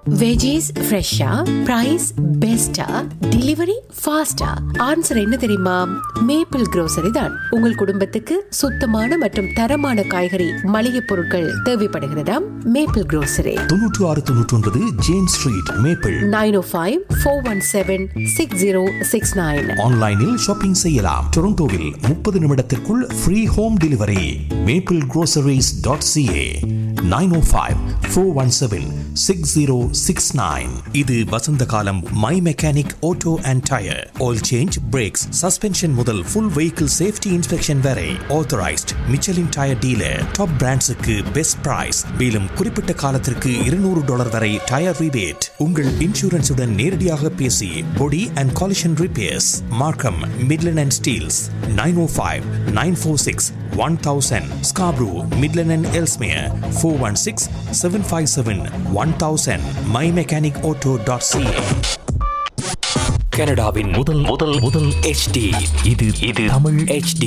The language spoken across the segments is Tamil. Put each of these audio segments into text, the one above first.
வெஜிஸ் ஃப்ரெஷ்ஷா பிரைஸ் பெஸ்டா டெலிவரி ஃபாஸ்டா ஆன்சர் என்ன தெரியுமா மேப்பிள் grocery தான் உங்கள் குடும்பத்துக்கு சுத்தமான மற்றும் தரமான காய்கறி மளிகை பொருட்கள் தேவைப்படுகிறதா மேப்பிள் grocery தொன்னூற்று ஆறு தொன்னூற்றி ஒன்பது James street Maple nine O five four one seven six zero six nine ஆன்லைனில் ஷாப்பிங் செய்யலாம் டொரண்டோவில் முப்பது நிமிடத்திற்குள் free home delivery Maple groceries dot CA nine O five four one seven six zero six nine இது வசந்த காலம் my mechanic auto and tyre oil change brakes suspension முதல் ஃபுல் வெஹிக்கிள் சேஃப்டி இன்ஸ்பெக்ஷன் வரை authorised Michelin tyre dealer top பிராண்ட்ஸுக்கு பெஸ்ட் பிரைஸ் மேலும் குறிப்பிட்ட காலத்திற்கு இருநூறு டாலர் வரை டயர் ரிபேட் உங்கள் இன்சூரன்ஸுடன் நேரடியாக பேசி body and collision repairs Markham Midland and Steeles nine O five nine four six one thousand Scarborough Midland and Ellesmere four one six seven five seven one thousand my mechanic auto dot CA கனடாவின் முதல் முதல் முதல் HD இது இது தமிழ் HD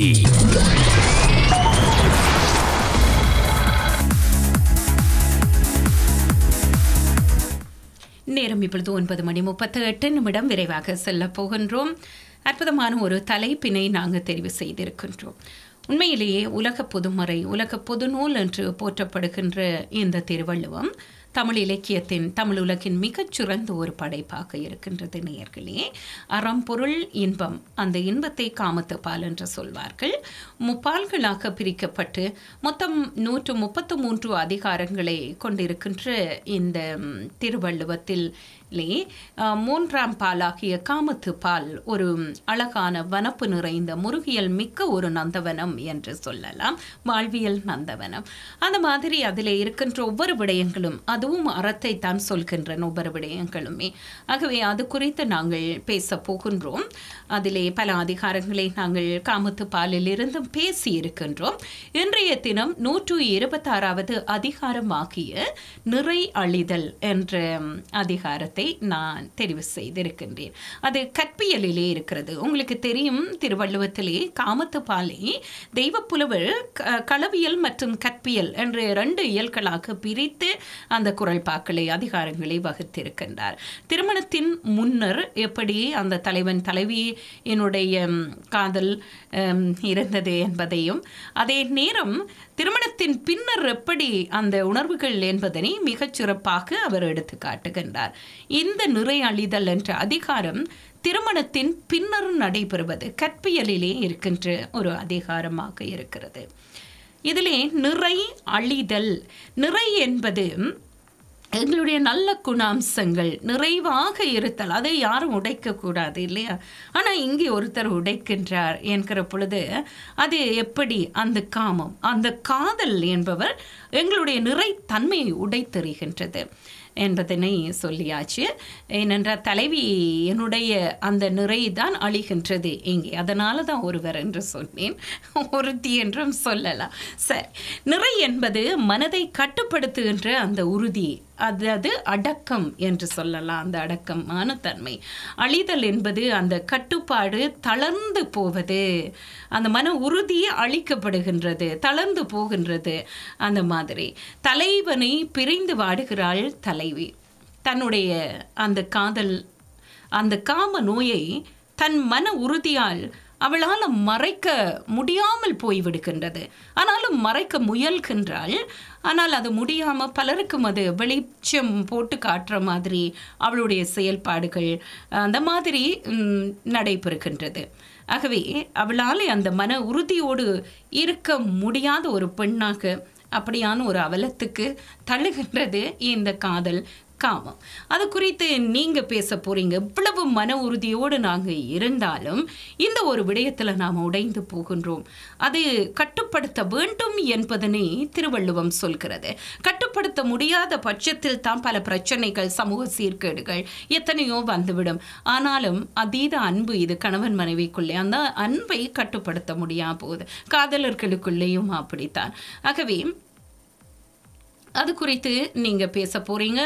நேரம் இப்பொழுது ஒன்பது மணி முப்பத்து எட்டு நிமிடம் விரைவாக செல்ல போகின்றோம் அற்புதமான ஒரு தலைப்பினை நாங்கள் தெரிவு செய்திருக்கின்றோம் உண்மையிலேயே உலக பொதுமறை உலக பொதுநூல் என்று போற்றப்படுகின்ற இந்த திருவள்ளுவம் தமிழ் இலக்கியத்தின் தமிழ் உலகின் மிகச் சிறந்த ஒரு படைப்பாக இருக்கின்றது நேயர்களே அறம் பொருள் இன்பம் அந்த இன்பத்தை காமத்து பால் என்று சொல்வார்கள் முப்பால்களாக பிரிக்கப்பட்டு மொத்தம் நூற்று முப்பத்து மூன்று அதிகாரங்களை கொண்டிருக்கின்ற இந்த ம், திருவள்ளுவத்தில் லே அஹ், மூன்றாம் பாலாகிய காமத்து பால் ஒரு அழகான வனப்பு நிறைந்த முருகியல் மிக்க ஒரு நந்தவனம் என்று சொல்லலாம் வாழ்வியல் நந்தவனம் அந்த மாதிரி அதில் இருக்கின்ற ஒவ்வொரு விடயங்களும் அதுவும் அறத்தை தான் சொல்கின்றன ஒவ்வொரு விடயங்களுமே ஆகவே அது குறித்து நாங்கள் பேச போகின்றோம் அதிலே பல அதிகாரங்களை நாங்கள் காமத்து பாலில் இருந்தும் பேசி இருக்கின்றோம் இன்றைய தினம் நூற்று இருபத்தாறாவது அதிகாரமாகிய நிறை அழிதல் என்ற ம், அதிகாரத்தை நான் தெரிவு செய்திருக்கின்றேன் அது கற்பியலிலே இருக்கிறது உங்களுக்கு தெரியும் திருவள்ளுவத்திலே காமத்து பாலை தெய்வப்புலவர் க- களவியல் மற்றும் கற்பியல் என்ற இரண்டு இயல்களாக பிரித்து அந்த குரல்பாக்களை அதிகாரங்களை வகுத்திருக்கின்றார் திருமணத்தின் முன்னர் எப்படி அந்த தலைவன் தலைவி என்னுடைய ம், காதல் ம், இருந்தது என்பதையும் அதே நேரம் திருமணத்தின் பின்னர் எப்படி அந்த உணர்வுகள் என்பதனை மிகச் சிறப்பாக அவர் எடுத்து காட்டுகின்றார் இந்த நிறை அழிதல் என்ற அதிகாரம் திருமணத்தின் பின்னர் நடைபெறுவது கற்பியலிலே இருக்கின்ற ஒரு அதிகாரமாக இருக்கிறது இதிலே நிறை அழிதல் நிறை என்பது எங்களுடைய நல்ல குணாம்சங்கள் நிறைவாக இருத்தல் அதை யாரும் உடைக்கக்கூடாது இல்லையா ஆனால் இங்கே ஒருத்தர் உடைக்கின்றார் என்கிற பொழுது அது எப்படி அந்த காமம் அந்த காதல் என்பவர் எங்களுடைய நிறைத்தன்மையை உடைத்தெறிகின்றது என்பதனை சொல்லியாச்சு ஏனென்றால் தலைவி என்னுடைய அந்த நிறை தான் அழிகின்றது இங்கே அதனால தான் ஒருவர் என்று சொன்னேன் ஒருத்தி என்றும் சொல்லலாம் சரி நிறை என்பது மனதை கட்டுப்படுத்துகின்ற அந்த உறுதி அதாவது அடக்கம் என்று சொல்லலாம் அந்த அடக்கமான தன்மை அழிதல் என்பது அந்த கட்டுப்பாடு தளர்ந்து போவது அந்த மன உறுதி அழிக்கப்படுகின்றது தளர்ந்து போகின்றது அந்த மாதிரி தலைவனை பிரிந்து வாடுகிறாள் தலைவி தன்னுடைய அந்த காதல் அந்த காம நோயை தன் மன உறுதியால் அவளால் மறைக்க முடியாமல் போய்விடுகின்றது ஆனாலும் மறைக்க முயல்கின்றாள் ஆனால் அது முடியாமல் பலருக்கும் அது வெளிச்சம் போட்டு காட்டுற மாதிரி அவளுடைய செயல்பாடுகள் அந்த மாதிரி ம், நடைபெறுகின்றது ஆகவே அவளால் அந்த மன உறுதியோடு இருக்க முடியாத ஒரு பெண்ணாக அப்படியான ஒரு அவலத்துக்கு தள்ளுகின்றது இந்த காதல் காமம் அது குறித்து நீங்க பேச போறீங்க இவ்வளவு மன உறுதியோடு நாங்க இருந்தாலும் இந்த ஒரு விடயத்துல நாம் உடைந்து போகின்றோம் அது கட்டுப்படுத்த வேண்டும் என்பதனை திருவள்ளுவம் சொல்கிறது கட்டுப்படுத்த முடியாத பட்சத்தில் தான் பல பிரச்சனைகள் சமூக சீர்கேடுகள் எத்தனையோ வந்துவிடும் ஆனாலும் அதீத அன்பு இது கணவன் மனைவிக்குள்ளே அந்த அன்பை கட்டுப்படுத்த முடியாம போகுது காதலர்களுக்குள்ளேயும் அப்படித்தான் ஆகவே அது குறித்து நீங்க பேச போறீங்க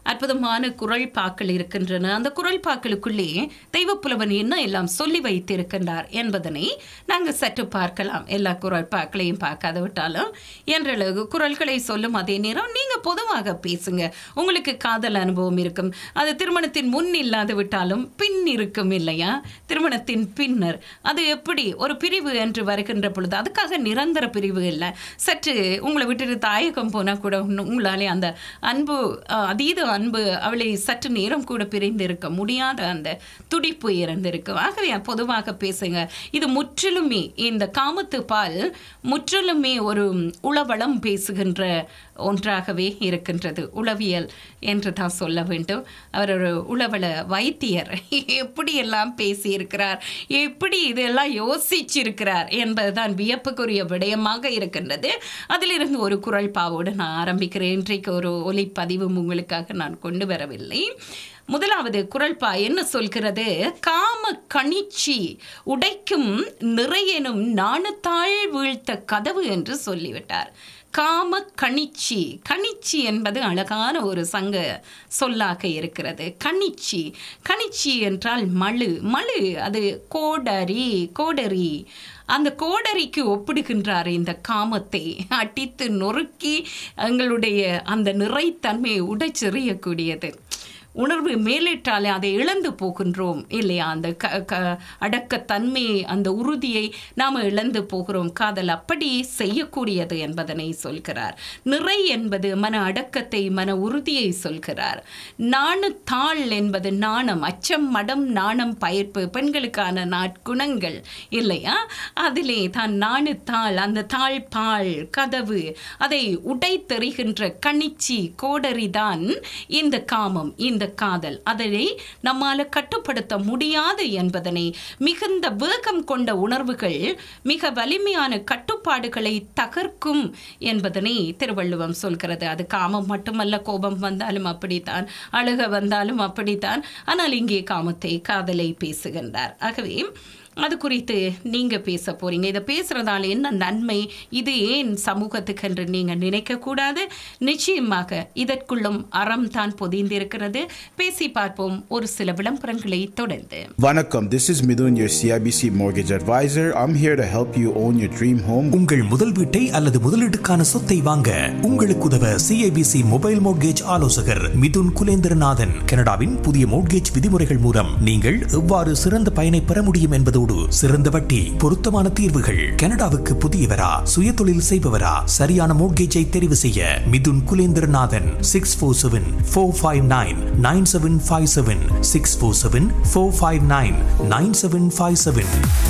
அற்புதமான குரல் பாக்கள் இருக்கின்றன அந்த குரல் பாக்களுக்குள்ளே தெய்வப்புலவன் என்ன எல்லாம் சொல்லி வைத்திருக்கின்றார் என்பதனை நாங்கள் சற்று பார்க்கலாம் எல்லா குரல் பாக்களையும் பார்க்காத விட்டாலும் என்றளவு குரல்களை சொல்லும் அதே நேரம் நீங்கள் பொதுவாக பேசுங்க உங்களுக்கு காதல் அனுபவம் இருக்கும் அது திருமணத்தின் முன் இல்லாது விட்டாலும் பின் இருக்கும் இல்லையா திருமணத்தின் பின்னர் அது எப்படி ஒரு பிரிவு என்று வருகின்ற பொழுது அதுக்காக நிரந்தர பிரிவு இல்லை சற்று உங்களை விட்டுட்டு தாயகம் போனால் கூட உன்னு- உங்களாலே அந்த அன்பு அஹ், அதீத அன்பு அவளை சற்று நேரம் கூட பிரிந்து இருக்க முடியாத அந்த துடிப்பு இறந்திருக்கும் ஆகவே பொதுவாக பேசுங்க இது முற்றிலுமே இந்த காமத்து பால் முற்றிலுமே ஒரு உளவளம் பேசுகின்ற ஒன்றாகவே இருக்கின்றது உளவியல் என்று தான் சொல்ல வேண்டும் அவர் ஒரு உளவள வைத்தியர் எப்படியெல்லாம் பேசியிருக்கிறார் எப்படி இதெல்லாம் யோசிச்சிருக்கிறார் என்பதுதான் வியப்புக்குரிய விடயமாக இருக்கின்றது அதிலிருந்து ஒரு குரல் பாவோடு நான் ஆரம்பிக்கிறேன் இன்றைக்கு ஒரு ஒலிப்பதிவும் உங்களுக்காக நான் கொண்டு வரவில்லை முதலாவது குரல்பா என்ன சொல்கிறது காம கணிச்சி உடைக்கும் நிறையெனும் நாணத்தாள் வீழ்த்த கதவு என்று சொல்லிவிட்டார் காம கணிச்சி கணிச்சி என்பது அழகான ஒரு சங்க சொல்லாக இருக்கிறது கணிச்சி கணிச்சி என்றால் மழு மழு அது கோடரி கோடரி அந்த கோடரிக்கு ஒப்பிடுகின்றார் இந்த காமத்தை அடித்து நொறுக்கி எங்களுடைய அந்த நிறைத்தன்மையை உடைச்செறியக்கூடியது உணர்வு மேலிட்டாலே அதை இழந்து போகின்றோம் இல்லையா அந்த க க அடக்கத்தன்மை அந்த உறுதியை நாம் இழந்து போகிறோம் காதல் அப்படி செய்யக்கூடியது என்பதனை சொல்கிறார் நிறை என்பது மன அடக்கத்தை மன உறுதியை சொல்கிறார் நாணுத்தாள் என்பது நாணம் அச்சம் மடம் நாணம் பயிர்ப்பு பெண்களுக்கான நாட்குணங்கள் இல்லையா அதிலே தான் நாணுத்தாள் அந்த தாழ் பால் கதவு அதை உடைத்தெறிகின்ற கணிச்சி கோடரிதான் இந்த காமம் இந்த காதல் அதனை நம்மால கட்டுப்படுத்த முடியாது என்பதனை மிகுந்த வேகம் கொண்ட உணர்வுகள் மிக வலிமையான கட்டுப்பாடுகளை தகர்க்கும் என்பதனை திருவள்ளுவம் சொல்கிறது அது காமம் மட்டுமல்ல கோபம் வந்தாலும் அப்படித்தான் அழுக வந்தாலும் அப்படித்தான் ஆனால் இங்கே காமத்தை காதலை பேசுகின்றார் ஆகவே அது குறித்து நீங்க பேச போறீங்க இதை பேசுறதால என்ன நன்மை இது ஏன் சமூகத்துக்கு என்று நீங்க நினைக்க கூடாது நிச்சயமாக இதற்குள்ளும் அறம் தான் பொதிந்திருக்கிறது பேசி பார்ப்போம் ஒரு சில விளம்பரங்களை தொடர்ந்து Vanakkam, this is Midun, your CIBC mortgage advisor. I'm here to help you own your dream home. உங்கள் முதல் வீட்டை அல்லது முதலீட்டுக்கான சொத்தை வாங்க உங்களுக்கு உதவ சிஐபிசி மொபைல் மோட்கேஜ் ஆலோசகர் மிதுன் குலேந்திரநாதன் கனடாவின் புதிய மோட்கேஜ் விதிமுறைகள் மூலம் நீங்கள் எவ்வாறு சிறந்த பயனை பெற முடியும் என்பதோடு சிறந்த வட்டி பொருத்தமான தீர்வுகள் கனடாவுக்கு புதியவரா சுயதொழில் செய்பவரா சரியான மோட்கேஜை தெரிவு செய்ய Mithun Kulendranathan six four seven four five nine nine seven five seven six four seven four five nine nine seven five seven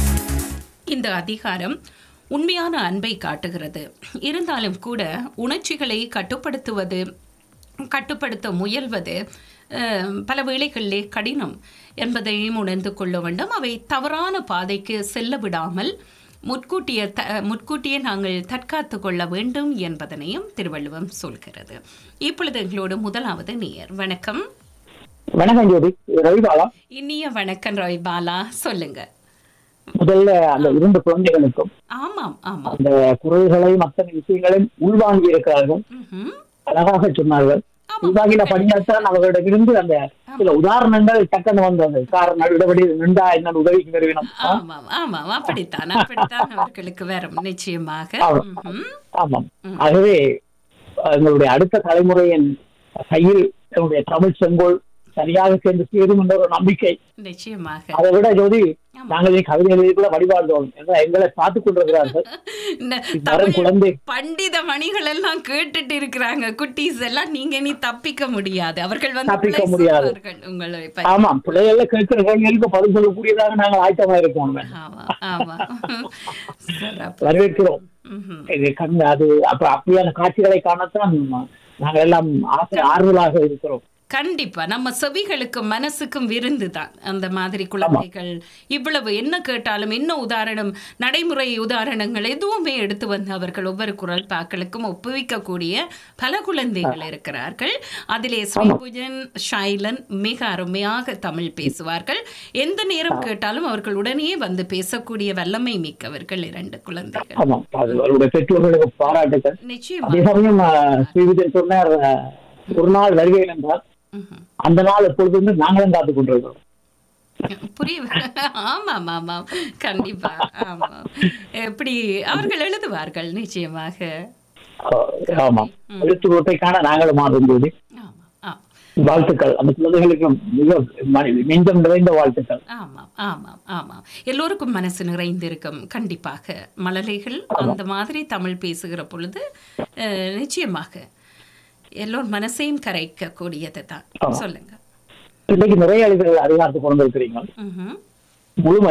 இந்த அதிகாரம் உண்மையான அன்பை காட்டுகிறது இருந்தாலும் கூட உணர்ச்சிகளை கட்டுப்படுத்துவது கட்டுப்படுத்த முயல்வது அஹ், பல வேளைகளிலே கடினம் என்பதையும் உணர்ந்து கொள்ள வேண்டும் அவை தவறான பாதைக்கு செல்ல விடாமல் முற்கூட்டிய த முற்கூட்டியே நாங்கள் தற்காத்து கொள்ள வேண்டும் என்பதனையும் திருவள்ளுவம் சொல்கிறது இப்பொழுது எங்களோடு முதலாவது நேயர் வணக்கம் வணக்கம் ஜோதி ரவிபாலா இனிய வணக்கம் ரவி பாலா சொல்லுங்க முதல்ல அந்த இரண்டு குழந்தைகளுக்கும் ஆமாம் ஆமாம் அந்த குரல்களையும் அத்தனை விஷயங்களையும் உள்வாங்கி இருக்கிறார்கள் ம்ஹும். அழகாக சொன்னார்கள் உள்வாங்கின படியாத்தான் அவர்களிடமிருந்து அந்த சில உதாரணங்கள் டக்குன்னு வந்தது காரணம் இடபடி நின்றா என்ன உதவிக்கு நிறுவனம் ஆமாம் ஆமாம் அப்படித்தான் அப்படித்தான் அவர்களுக்கு வரும் நிச்சயமாக ஆமாம். ம்ஹும். ஆமாம் ஆகவே எங்களுடைய அடுத்த தலைமுறையின் கையில் எங்களுடைய தமிழ் செங்கோல் சரியாக சேர்ந்து சேரும் என்ற ஒரு நம்பிக்கை நிச்சயமாக அதை விட ஜோதி நாங்கள் இதை கவிதை எழுதி கூட வழிபாடுவோம் என்ற எங்களை பார்த்துக் கொண்டிருக்கிறார்கள் இந்த வரும் தமிழ் குழந்தை பண்டித மணிகள் எல்லாம் கேட்டுட்டு இருக்கிறாங்க குட்டீஸ் எல்லாம் நீங்க நீ தப்பிக்க முடியாது அவர்கள் வந்து தப்பிக்க பிழை முடியாது. சொல்வார்கள் உங்களை பற்றி. ஆமாம் பிள்ளைகள்ல கேட்கிற கேள்விகளுக்கு பதில் சொல்லக்கூடியதாக நாங்கள் ஆயத்தமா இருக்கோம் ஆமா ஆமா சிறப்பு. வரவேற்கிறோம் ம்ஹும். இது கண் அது அப்ப அப்படியான காட்சிகளை காணத்தான் நாங்கள் எல்லாம் ஆசை ஆறுதலாக இருக்கிறோம் கண்டிப்பா நம்ம செவிகளுக்கும் மனசுக்கும் விருந்து தான் அந்த மாதிரி குழந்தைகள் இவ்வளவு என்ன கேட்டாலும் என்ன உதாரணம் நடைமுறை உதாரணங்கள் எதுவுமே எடுத்து வந்து அவர்கள் ஒவ்வொரு குரல் பாக்களுக்கும் ஒப்புவிக்கக்கூடிய பல குழந்தைகள் இருக்கிறார்கள் அதிலே ஸ்ரீபுஜன் ஷைலன் மிக அருமையாக தமிழ் பேசுவார்கள் எந்த நேரம் கேட்டாலும் அவர்கள் உடனே வந்து பேசக்கூடிய வல்லமை மிக்கவர்கள் இரண்டு குழந்தைகள் ஆமாம் அது அவருடைய பெற்றோர்களுக்கு பாராட்டுகள் நிச்சயமா அதே சமயம் ஆஹ், ஸ்ரீவிஜயன் சொன்னார் ஆஹ், ஒரு நாள் வருகையில் என்றால் அந்த நாள் எப்பொழுதுமே நாங்களும் காத்து கொண்டிருக்கிறோம் புரியுது ஆமாம் ஆமாம் கண்டிப்பா ஆமாம் எப்படி அவர்கள் எழுதுவார்கள் நிச்சயமாக ஆஹ் ஆமாம் எழுத்து ரோட்டைக்கான நாங்களும் மாறும் சொல்லி ஆமாம் ஆமாம் வாழ்த்துக்கள் அந்த குழந்தைகளுக்கு மிக ம- நெஞ்சம் நிறைந்த வாழ்த்துக்கள் ஆமாம் ஆமாம் ஆமாம் எல்லோருக்கும் மனசு நிறைந்திருக்கும் கண்டிப்பாக மழலைகள் அந்த மாதிரி தமிழ் பேசுகிற பொழுது அஹ், நிச்சயமாக எல்லோர் மனசையும் கரைக்கக்கூடியது தான் சொல்லுங்க இன்னைக்கு நிறைய எழுதுகள் அதிகாரத்தை கொண்டு வந்திருக்கிறீங்க ம்ஹும். முழுமை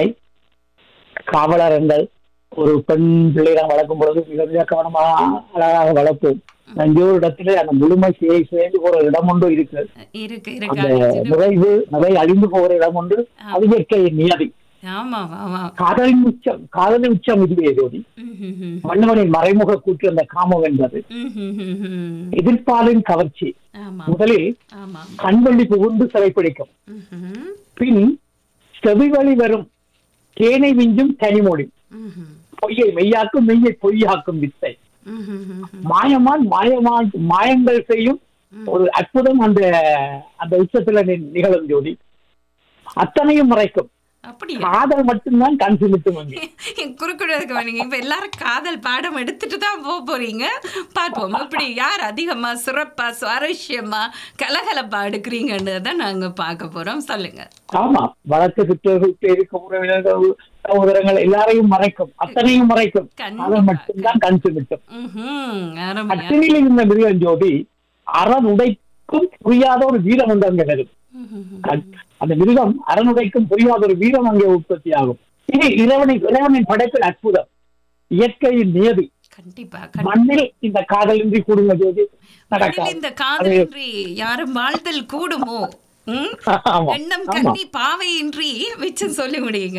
காவலரங்கள் ஒரு பெண் பிள்ளைகளை வளர்க்கும் பொழுது மிக மிக கவனமாக அழகாக வளர்ப்போம் எங்கேயோ ஒரு இடத்துல அந்த முழுமை சே சேர்ந்து போற இடம் ஒன்று இருக்கு இருக்கு அந்த இருக்கு நிறைவு நிறை அழிந்து போகிற இடம் ஒன்று அது இயற்கையின் நியதி ஆமாம் ஆமாம் காதலின் உச்சம் காதலின் உச்சம் இதுவே ஜோதி ம்ஹும். மன்னவனின் மறைமுக கூற்று அந்த காமம் என்பது ம்ஹும். எதிர்ப்பாலின் கவர்ச்சி ஆமாம் முதலில் ஆமாம் கண்வள்ளி புகுந்து சிறைப்பிடிக்கும் ம்ஹும். பின் செவி வழி வரும் தேனை விஞ்சும் கனிமொழி ம்ஹும். பொய்யை மெய்யாக்கும் மெய்யை பொய்யாக்கும் வித்தை ம்ஹும். மாயமான் மாயமான் மாயங்கள் செய்யும் ஒரு அற்புதம் அந்த அந்த உச்சத்துல நி- நிகழும் ஜோதி அத்தனையும் மறைக்கும் அப்படியா காதல் மட்டும்தான் கண் சிமிட்டும் அங்கே குறுக்கிடுறதுக்கு வரீங்க இப்ப எல்லாரும் காதல் பாடம் எடுத்துட்டு தான் போக போறீங்க பார்ப்போம் இப்படி யார் அதிகமா சிறப்பா சுவாரஸ்யமா கலகலப்பா எடுக்கிறீங்கன்னு தான் நாங்க பார்க்க போறோம் சொல்லுங்க ஆமா வழக்கு பெற்றோர்கள் பேருக்கு உறவினர்கள் சகோதரங்கள் எல்லாரையும் மறைக்கும் அத்தனையும் மறைக்கும் கண்டிப்பா. காதல் மட்டும்தான் கண் சிமிட்டும் ம்ஹும். அருமையா அத்தனையில் இருந்த மிருகம் ஜோதி அரண் உடைக்கும் புரியாத ஒரு வீரம் உண்டு அங்கே வரும் ம்ஹும். கண்- அந்த மிருகம் அரணுடைக்கும் புரியாத ஒரு வீரம் அங்கே உற்பத்தி ஆகும் இது இறைவனை இறைவனின் படைப்பில் அற்புதம் இயற்கையின் நியதி கண்டிப்பா கண்டிப்பா. மண்ணில் இந்த காதலின்றி கூடுங்க ஜோதி மண்ணில் நடக்காது இந்த காதலின்றி யாரும் வாழ்தல் கூடுமோ ம்? ஆமா எண்ணம் ஆமா கண்ணி பாவையின்றி மிச்சம் சொல்லி முடியுங்க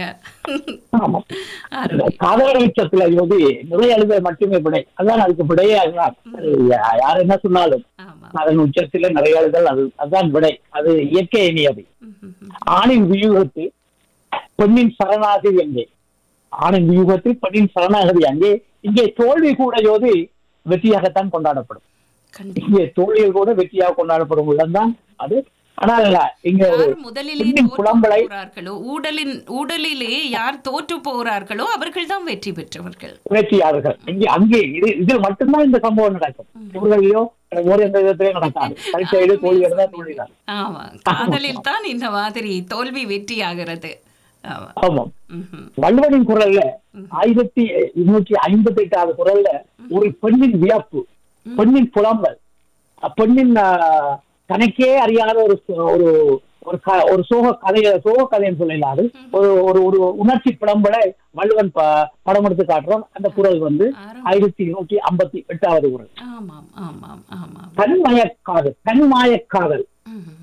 ஆமா அருமை காதல் உச்சத்துல ஜோதி நிறைய அழுத மட்டுமே விடை அதான் அதுக்கு விடையே அதுதான் அது யா- யார் என்ன சொன்னாலும் ஆமா அதன் உச்சத்துல நிறைய அழுதல் அது அதுதான் விடை அது இயற்கை நியதி ம்ஹும். ஆணின் வியூகத்தில் பெண்ணின் சரணாகதி அங்கே ஆணின் வியூகத்தில் பெண்ணின் சரணாகதி அங்கே இங்கே தோல்வி கூட ஜோதி வெற்றியாகத்தான் கொண்டாடப்படும் கண்டிப்பா இங்கே தோல்வியில் கூட வெற்றியாக கொண்டாடப்படும் இடம்தான் அது ஆனால் இங்க ஒரு யார் முதலிலே பெண்ணின் தோற்று புலம்பலை போகிறார்களோ ஊடலின் ஊடலிலே யார் தோற்று போகிறார்களோ அவர்கள் தான் வெற்றி பெற்றவர்கள் வெற்றியாளர்கள் இங்கே அங்கே இது இதில் மட்டும்தான் இந்த சம்பவம் நடக்கும் இவர்களையோ வேறு எந்த விதத்திலையும் நடக்காது பரீட்சையிலே தோல்வி தான் தோல்விதான் ஆமா காதலில் தான் இந்த மாதிரி தோல்வி வெற்றி ஆகிறது ஆமா ஆமாம் ம்ஹும். வள்ளுவனின் குரல்ல ஆயிரத்தி இருநூற்றி ஐம்பத்தி எட்டாவது குரல்ல ஒரு பெண்ணின் வியப்பு பெண்ணின் புலம்பல் அப்பெண்ணின் ஆஹ், தனக்கே அறியாத ஒரு சோ- ஒரு ஒரு க- ஒரு சோக கதைய சோக கதைன்னு சொல்லலாது ஒரு ஒரு ஒரு உணர்ச்சி புலம்பலை வள்ளுவன் ப- படம் எடுத்து காட்டுறோம் அந்த குரல் வந்து ஆரம்பி- ஆயிரத்தி இருநூற்றி ஐம்பத்தி எட்டாவது குரல் ஆமாம் ஆமாம் ஆமாம் தன்மயக்காதல் தன்மாயக்காதல் ம்ஹும்.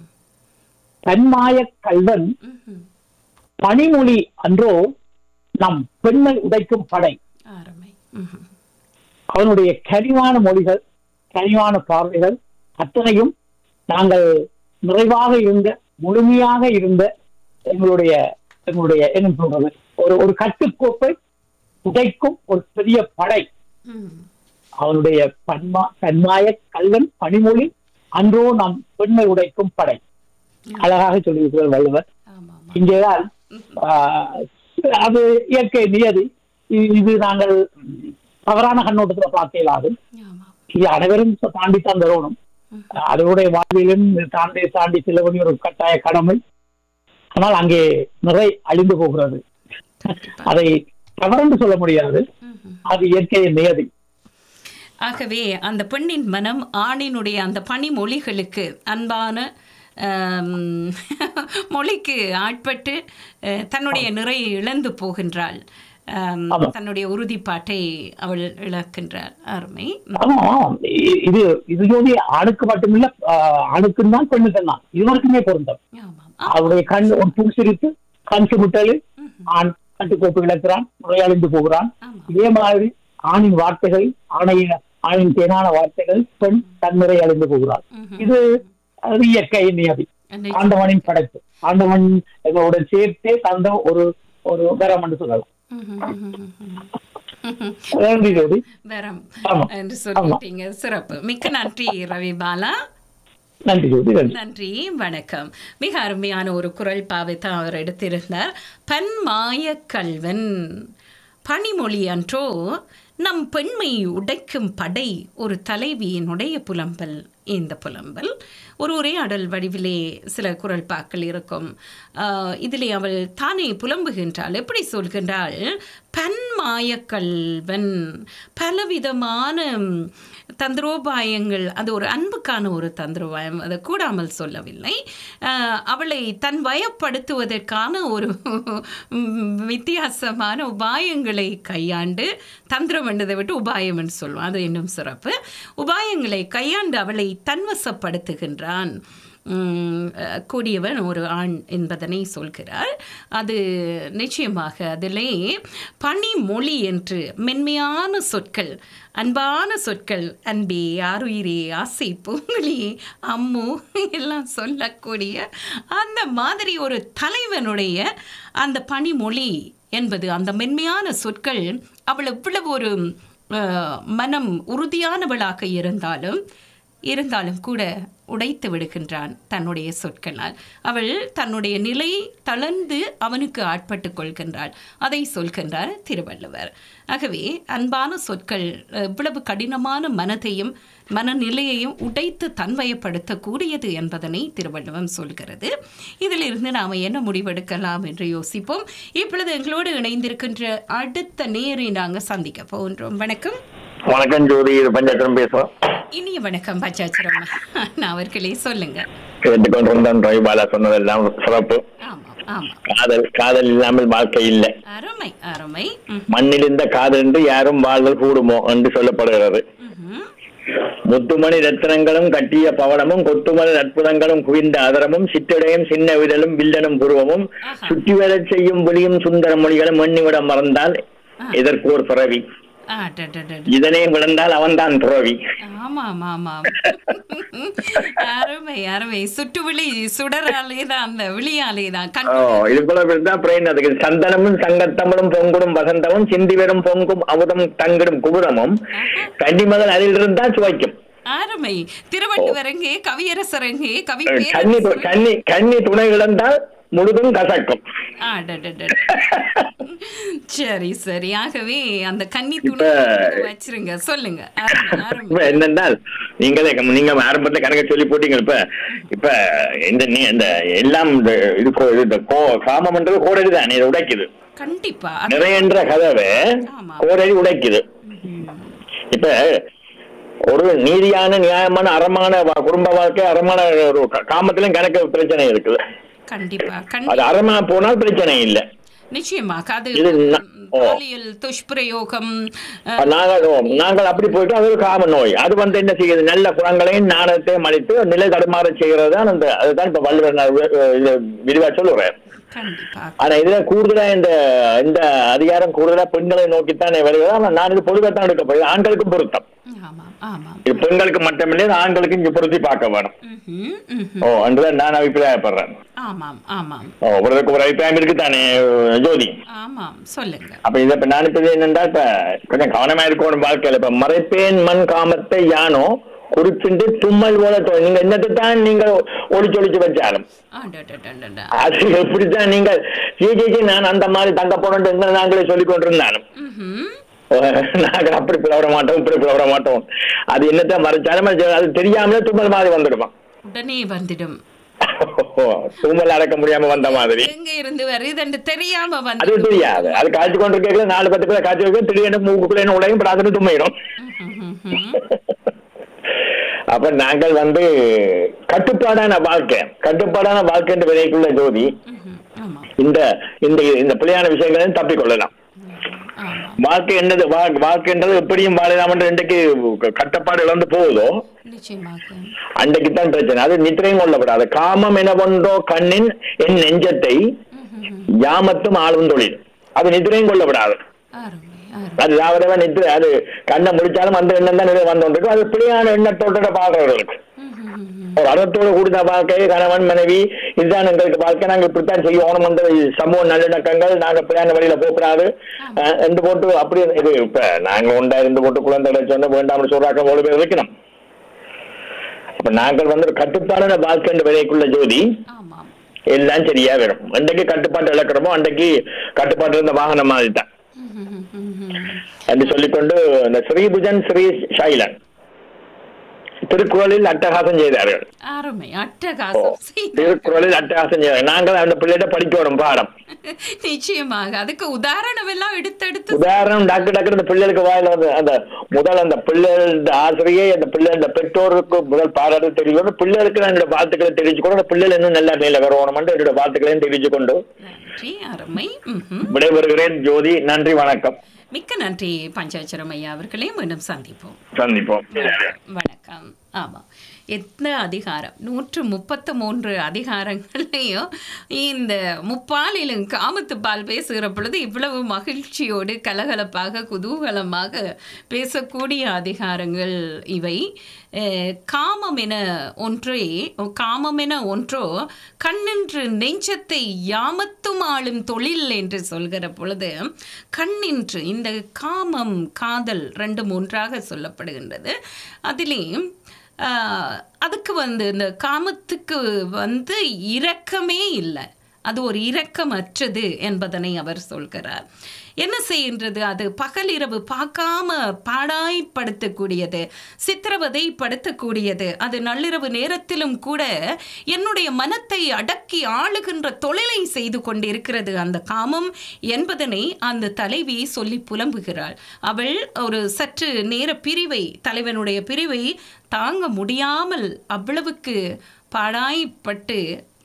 தன்மாயக் கல்வன் ம்ஹும். பனிமொழி அன்றோ நம் பெண்மை உடைக்கும் படை அருமை ம்ஹும். அவனுடைய கனிவான மொழிகள் கனிவான பார்வைகள் அத்தனையும் நாங்கள் நிறைவாக இருந்த முழுமையாக இருந்த எங்களுடைய எங்களுடைய என்ன சொல்றது ஒரு ஒரு கட்டுக்கோப்பை உடைக்கும் ஒரு பெரிய படை ம். அவனுடைய பன்மா தன்மாய கல்வன் பனிமொழி அன்றோ நாம் பெண்மை உடைக்கும் படை அழகாக சொல்லியிருக்கிறார் வள்ளுவர் ஆமாம் இங்கேதான் ஆஹ், அது இயற்கை நியதி இ- இது நாங்கள் தவறான கண்ணோட்டத்துல பார்க்க இயலாது ஆமாம் இது அனைவரும் தாண்டித்தான் தரணும் அதனுடைய வாழ்விலும் தாண்டி தாண்டி செல்ல வேண்டிய ஒரு கட்டாய கடமை ஆனால் அங்கே நிறை அழிந்து போகிறது அதை தவறென்று சொல்ல முடியாது ம்ஹும். அது இயற்கையின் நியதி ஆகவே அந்த பெண்ணின் மனம் ஆணினுடைய அந்த பனிமொழிகளுக்கு அன்பான ஆம், மொழிக்கு ஆட்பட்டு அஹ், தன்னுடைய நிறை இழந்து போகின்றாள் ஆம், ஆமா. தன்னுடைய உறுதிப்பாட்டை அவள் இழக்கின்றாள் அருமை ஆமா இ- இது இது ஜோதி ஆணுக்கு மட்டுமில்ல ஆஹ், ஆணுக்கும் தான் பெண்ணுக்கும் தான் இருவருக்குமே பொருந்தம் ஆமாம் அவருடைய கண் ஒரு புன்சிரிப்பு கண் சுமிட்டலு ஆண் கட்டுக்கோப்பு இழக்கிறான் நுழையழிந்து போகிறான் ஆமா. இதே மாதிரி ஆணின் வார்த்தைகள் ஆணையின் ஆணின் தேனான வார்த்தைகள் பெண் தன்முறை அழிந்து போகிறாள் ம்ஹும். இது அது இயற்கையின் நியதி நிச்சயம். ஆண்டவனின் படைப்பு ஆண்டவன் எங்களுடன் சேர்த்தே தந்த ஒரு ஒரு வரம் என்று சொல்லலாம் ம்ஹும், ம்ஹும், ம்ஹும். நன்றி ஜோதி வரம் ஆமா. என்று சொல்லிட்டீங்க சிறப்பு மிக்க நன்றி ரவி பாலா நன்றி ஜோதி நன்றி நன்றி வணக்கம் மிக அருமையான ஒரு குரல் பாவைத்து அவர் எடுத்திருந்தார் பன்மாய கல்வன் பனிமொழி அன்றோ நம் பெண்மை உடைக்கும் படை ஒரு தலைவியினுடைய புலம்பல் இந்த புலம்பல் ஒரு உரையாடல் வடிவிலே சில குரல் பாக்கள் இருக்கும் ஆஹ் இதிலே அவள் தானே புலம்புகின்றாள் எப்படி சொல்கின்றாள் பன்மாயக்கல்வன் பலவிதமான ம், தந்திரோபாயங்கள் அது ஒரு அன்புக்கான ஒரு தந்திரோபாயம் அதை கூடாமல் சொல்லவில்லை ஆஹ் அவளை தன் வயப்படுத்துவதற்கான ஒரு ம், வித்தியாசமான உபாயங்களை கையாண்டு தந்திரம் என்றதை விட்டு உபாயம் என்று சொல்லுவோம் அது இன்னும் சிறப்பு உபாயங்களை கையாண்டு அவளை தன்வசப்படுத்துகின்றான் உம், அஹ், கூடியவன் ஒரு ஆண் என்பதனை சொல்கிறார் அது நிச்சயமாக அதிலே பனிமொழி என்று மென்மையான சொற்கள் அன்பான சொற்கள் அன்பே ஆருயிரே ஆசை பூங்குழி அம்மு எல்லாம் சொல்லக்கூடிய அந்த மாதிரி ஒரு தலைவனுடைய அந்த பனிமொழி என்பது அந்த மென்மையான சொற்கள் அவள் எவ்வளவு ஒரு அஹ், மனம் உறுதியானவளாக இருந்தாலும் இருந்தாலும் கூட உடைத்து விடுகின்றான் தன்னுடைய சொற்களால் அவள் தன்னுடைய நிலை தளர்ந்து அவனுக்கு ஆட்பட்டு கொள்கின்றாள் அதை சொல்கின்றார் திருவள்ளுவர் ஆகவே அன்பான சொற்கள் எவ்வளவு கடினமான மனதையும் மனநிலையையும் உடைத்து தன்வயப்படுத்தக்கூடியது என்பதனை திருவள்ளுவம் சொல்கிறது இதிலிருந்து நாம் என்ன முடிவெடுக்கலாம் என்று யோசிப்போம் இப்பொழுது எங்களோடு இணைந்திருக்கின்ற அடுத்த நேரை நாங்கள் சந்திக்க போகின்றோம் வணக்கம் வணக்கம் ஜோதி இது பஞ்சாயத்து பேசுறோம் இனிய வணக்கம் பச்சாச்சிரம் நான் அவர்களே சொல்லுங்க கேட்டுக்கொண்டிருந்தான் ரவிபாலா சொன்னதெல்லாம் சிறப்பு ஆமாம் ஆமாம் காதல் காதல் இல்லாமல் வாழ்க்கை இல்லை அருமை அருமை ம், மண்ணிலிருந்த காதல் என்று யாரும் வாழ்தல் கூடுமோ என்று சொல்லப்படுகிறது ம்ஹும். முத்துமணி ரத்தினங்களும் கட்டிய பவளமும் கொத்துமணி அற்புதங்களும் குவிந்த அதரமும் சிற்றிடையும் சின்ன விரலும் வில்லனும் புருவமும் ஆஹா. சுற்றி வரச் செய்யும் புலியும் சுந்தர மொழிகளும் எண்ணிவிட மறந்தால் இதற்கோர் பிறவி ஆ, ட, ட, ட, ட. இதனை விழுந்தால் அவன்தான் துறவி ஆமாம் ஆமாம் அருமை அருமை சுட்டு விழி சுடராலே தான் அந்த விழியாலே தான் கண் ஓ இது போல இருந்தா பிரெயின் அதுக்கு சந்தனமும் சங்கத்தமிழும் பொங்குடும் வசந்தமும் சிந்தி வெறும் பொங்கும் அமுதம் தங்கிடும் குபுரமும் கன்னிமகள் அதில் இருந்தா சுவைக்கும் அருமை திருவள்ளுவரங்கே கவியரசரங்கே கவி கன்னி து- பேரரசு. கன்னி கன்னி துணை இழந்தால் முழுதும் கசக்கும் ஆ, ட, ட, ட, ட. சரி சரி ஆகவே அந்த கன்னி துணி இப்ப- வச்சிருங்க சொல்லுங்க அருமை இப்ப அருமை என்னென்றால் நீங்களே கம்- நீங்க ஆரம்பத்துல கணக்கு சொல்லி போட்டீங்க இப்ப இப்ப இந்த நீ- இந்த எல்லாம் இந்த இது கோ- இது இந்த கோ- காமம்ன்றது கோடரி தான் இதை உடைக்குது கண்டிப்பா அது- நிறையன்ற கதவை ஆமா. கோடரி உடைக்குது இப்ப ஒரு நீதியான நியாயமான அறமான வா- குடும்ப வாழ்க்கை அறமான ஒரு கா- காமத்திலும் கணக்கு பிரச்சனை இருக்குது கண்டிப்பா அது கண்டிப்பா அறமா போனால் பிரச்சனை இல்லை நிச்சயமாக அது இது ந- ஓ. பாலியல் துஷ்பிரயோகம் அஹ், நாங்கள் ஓ, நாங்கள் அப்படி போயிட்டு அது ஒரு காம நோய் அது வந்து என்ன செய்யுது நல்ல குணங்களையும் நாணத்தையும் அளித்து நிலை தடுமாற செய்கிறது தான் அந்த அதுதான் இப்ப வள்ளுவர் நான் வி- இது விரிவா சொல்லுறேன் கண்டிப்பா ஆனா இதுல கூடுதலா இந்த இந்த அதிகாரம் கூடுதலா பெண்களை நோக்கித்தானே வருகிறது ஆனா நான் இது பொதுவாக தான் எடுக்கப்படுது ஆண்களுக்கும் பொருத்தம் ஆமாம் ஆமாம் இது பெண்களுக்கு மட்டுமில்லை இது ஆண்களுக்கும் இங்க பொருத்தி பார்க்க வேணும் ம்ஹும், ம்ஹும். ஓ அன்றுதான் நான் அபிப்பிராயப்படுறேன் ஆமாம் ஆமாம் ஓ ஒருவருக்கு ஒரு அபிப்பிராயம் இருக்குதானே ஜோதி ஆமாம் சொல்லுங்க அப்ப இதை இப்ப நான் இப்ப என்னன்னா இப்ப கொஞ்சம் கவனமா இருக்கணும் வாழ்க்கையில இப்ப மறைப்பேன் மண் காமத்தை யானோ குறிப்பிட்டு தும்மல் போல தோ- நீங்க என்னத்தை தான் நீங்க ஒளிச்சு ஒளிச்சு வச்சாலும் ஆ, ட, ட, ட, ட, ட. அது எப்படித்தான் நீங்கள் ஜி ஜி ஜி நான் அந்த மாதிரி தங்க போனோம் நாங்களே சொல்லிக் கொண்டிருந்தாலும் ம்ஹும். நாங்கள் அப்படி பிளவர மாட்டோம் இப்படி பிளவர மாட்டோம் அது என்னத்தை மறைச்சாலும் அது அது தெரியாமலே தும்மல் மாதிரி வந்துடுமா உடனே வந்துடும் தும்மல் அடக்க முடியாம வந்த மாதிரி எங்க இருந்து வருதுன்னு தெரியாம அது வந்து தெரியாது அது காய்ச்சி கொண்டு கேட்கல நாலு பத்து பேர் காய்ச்சி வைக்க திடீர்னு மூக்குக்குள்ளே உடையும் படாதுன்னு தும்மையிடும் அப்ப நாங்கள் வந்து கட்டுப்பாடான வாழ்க்கை கட்டுப்பாடான வாழ்க்கை என்ற விதைக்குள்ள ஜோதி ஆமா இந்த இந்த இந்த பிள்ளையான விஷயங்களை தப்பிக்கொள்ளலாம் ஆமா வாழ்க்கை என்னது வா- வாழ்க்கைன்றது எப்படியும் வாழலாம் என்று இன்றைக்கு க- கட்டுப்பாடு இழந்து போகுதோ நிச்சயமாக அன்றைக்கு தான் பிரச்சனை அது நித்திரையும் கொள்ளப்படாது காமம் என ஒன்றோ கண்ணின் என் நெஞ்சத்தை யாமத்தும் ஆளும் தொழில் அது நித்திரையும் கொள்ளப்படாது அருமை அருமை அது யாவதவ நித்திரை அது கண்ணை முடிச்சாலும் அந்த எண்ணம் தான் நிறைய வந்து கொண்டிருக்கும் அது பிள்ளையான எண்ணத்தோட பாடுறவர்களுக்கு ஒரு அறத்தோடு கூடின வாழ்க்கை கணவன் மனைவி இதுதான் எங்களுக்கு வாழ்க்கை நாங்க இப்படித்தான் செய்யணும் என்ற சமூக நல்லிணக்கங்கள் நாங்க பிள்ளையான வழியில போகக்கூடாது அஹ், என்று போட்டு அப்படி இது இப்ப நாங்க உண்டா இருந்து போட்டு குழந்தைகளை சொன்ன வேண்டாம்னு சொல்றாக்க அவ்வளவு பேர் வைக்கணும் அப்ப நாங்கள் வந்து ஒரு கட்டுப்பாடான வாழ்க்கை விலைக்குள்ள ஜோதி ஆமாம் எல்லாம் சரியா வரும் அன்றைக்கு கட்டுப்பாட்டு இழக்கிறோமோ அன்றைக்கு கட்டுப்பாட்டு இருந்த வாகனம் மாதிரி தான் என்று சொல்லிக்கொண்டு இந்த ஸ்ரீபுஜன் ஸ்ரீ சைலன் திருக்குறளில் அட்டகாசம் செய்தார்கள் அருமை அட்டகாசம் செய்தார். திருக்குறளில் அட்டகாசம் செய்தார்கள் நாங்கள் அந்த பிள்ளைகிட்ட படிக்கணும் பாடம் நிச்சயமாக அதுக்கு உதாரணம் எல்லாம் எடுத்தெடுத்து உதாரணம் டாக்டர் டாக்டர் இந்த பிள்ளைகளுக்கு வாயில வந்து அந்த முதல் அந்த பிள்ளைகளோட ஆசிரியை அந்த பிள்ளை அந்த பெற்றோருக்கு முதல் பாராட்டு தெரிவிக்கணும் பிள்ளைகளுக்கு நான் என்னோட வாழ்த்துக்களை தெரிவிச்சு கொண்டு அந்த பிள்ளைகள் இன்னும் நல்ல நிலையில வரணும் என்னோட வாழ்த்துக்களையும் தெரிவிச்சு கொண்டு நன்றி அருமை ம்ஹும். விடைபெறுகிறேன் ஜோதி நன்றி வணக்கம் மிக்க நன்றி பஞ்சாச்சரம் ஐயா அவர்களே மீண்டும் சந்திப்போம் சந்திப்போம் வணக்கம் ஆமாம் எத்தனை அதிகாரம் நூற்று முப்பத்து மூன்று அதிகாரங்கள்லையும் இந்த முப்பாலிலும் காமத்து பால் பேசுகிற பொழுது இவ்வளவு மகிழ்ச்சியோடு கலகலப்பாக குதூகலமாக பேசக்கூடிய அதிகாரங்கள் இவை அஹ், காமம் என ஒன்றே காமம் என ஒன்றோ கண்ணின்று நெஞ்சத்தை யாமத்தும் ஆளும் தொழில் என்று சொல்கிற பொழுது கண்ணின்று இந்த காமம் காதல் ரெண்டும் ஒன்றாக சொல்லப்படுகின்றது அதிலே ஆஹ், அதுக்கு வந்து இந்த காமத்துக்கு வந்து இரக்கமே இல்லை அது ஒரு இரக்கமற்றது என்பதனை அவர் சொல்கிறார் என்ன செய்கின்றது அது பகலிரவு பார்க்காம பாடாய்ப்படுத்தக்கூடியது சித்திரவதை படுத்தக்கூடியது அது நள்ளிரவு நேரத்திலும் கூட என்னுடைய மனத்தை அடக்கி ஆளுகின்ற தொழிலை செய்து கொண்டிருக்கிறது அந்த காமம் என்பதனை அந்த தலைவி சொல்லி புலம்புகிறாள் அவள் ஒரு சற்று நேர பிரிவை தலைவனுடைய பிரிவை தாங்க முடியாமல் அவ்வளவுக்கு பாடாய்ப்பட்டு